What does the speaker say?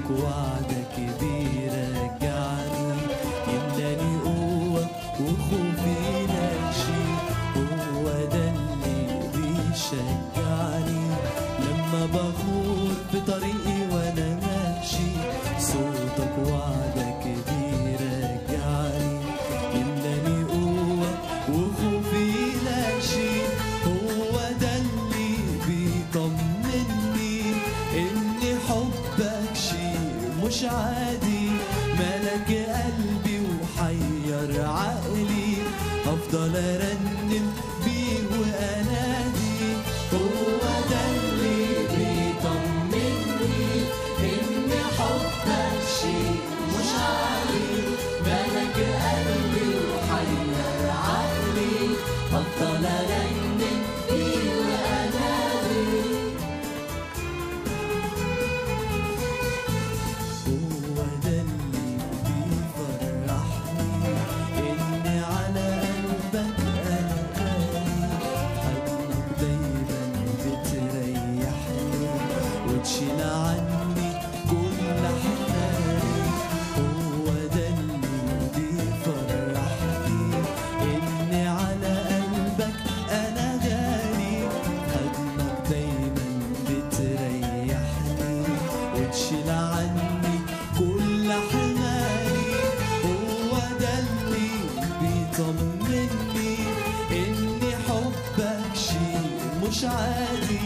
صوتك وعدك بيرجعني يملاني قوة وخوفي ناشي هو ده اللي بيشجعني لما بخوض في طريقي وانا ماشي صوتك وعدك بيرجعني يملاني قوة وخوفي ناشي هو ده اللي بيطمني ان حبك شيء مش عادي ملك قلبي وحير عقلي افضل ارنم بيه وانادي هو ده اللي بيطمني ان حبك شيء مش عادي ملك قلبي وحير عقلي افضل ارنم بيه وانادي هو ده اللي بيفرحني إني على قلبك أنا غالي حضنك دايما بتريحني وتشيل عني كل حمالي هو ده اللي بيفرحني إني على قلبك أنا غالي حضنك دايما بتريحني وتشيل عني كل حمالي هو ده اللي بيطمني ان حبك شيء مش عادي